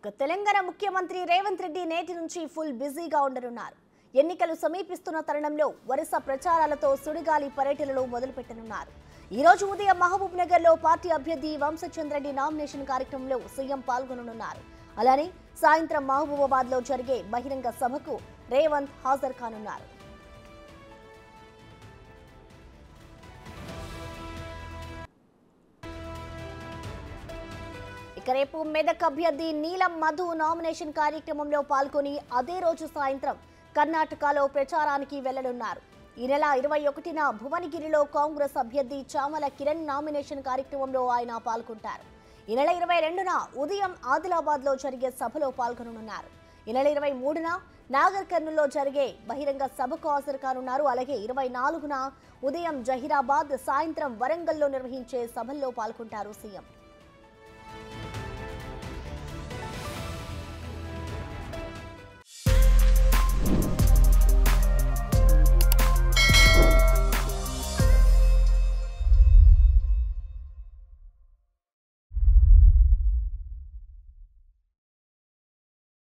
ఇక తెలంగాణ ముఖ్యమంత్రి రేవంత్ రెడ్డి నేటి నుంచి ఫుల్ బిజీగా ఉండనున్నారు ఎన్నికలు సమీపిస్తున్న తరుణంలో వరుస ప్రచారాలతో సుడిగాలి పర్యటనలు మొదలుపెట్టనున్నారు ఈ రోజు ఉదయం మహబూబ్ నగర్ లో పార్టీ అభ్యర్థి వంశచంద్రెడ్డి నామినేషన్ కార్యక్రమంలో సీఎం పాల్గొననున్నారు అలానే సాయంత్రం మహబూబాబాద్ లో జరిగే బహిరంగ సభకు రేవంత్ హాజరు కానున్నారు ఇక రేపు మెదక్ అభ్యర్థి నీలం మధు నామినేషన్ కార్యక్రమంలో పాల్గొని అదే రోజు సాయంత్రం కర్ణాటకలో ప్రచారానికి వెళ్లనున్నారు ఈ నెల ఇరవై ఒకటిన భువనగిరిలో కాంగ్రెస్ అభ్యర్థి చామల కిరణ్ నామినేషన్ కార్యక్రమంలో ఆయన పాల్గొంటారు ఈ నెల ఇరవై రెండున ఉదయం ఆదిలాబాద్ లో జరిగే సభలో పాల్గొననున్నారు ఈ నెల ఇరవై మూడున నాగర్ కర్నూల్లో జరిగే బహిరంగ సభకు హాజరు కానున్నారు అలాగే ఇరవై నాలుగున ఉదయం జహీరాబాద్ సాయంత్రం వరంగల్లో నిర్వహించే సభల్లో పాల్గొంటారు సీఎం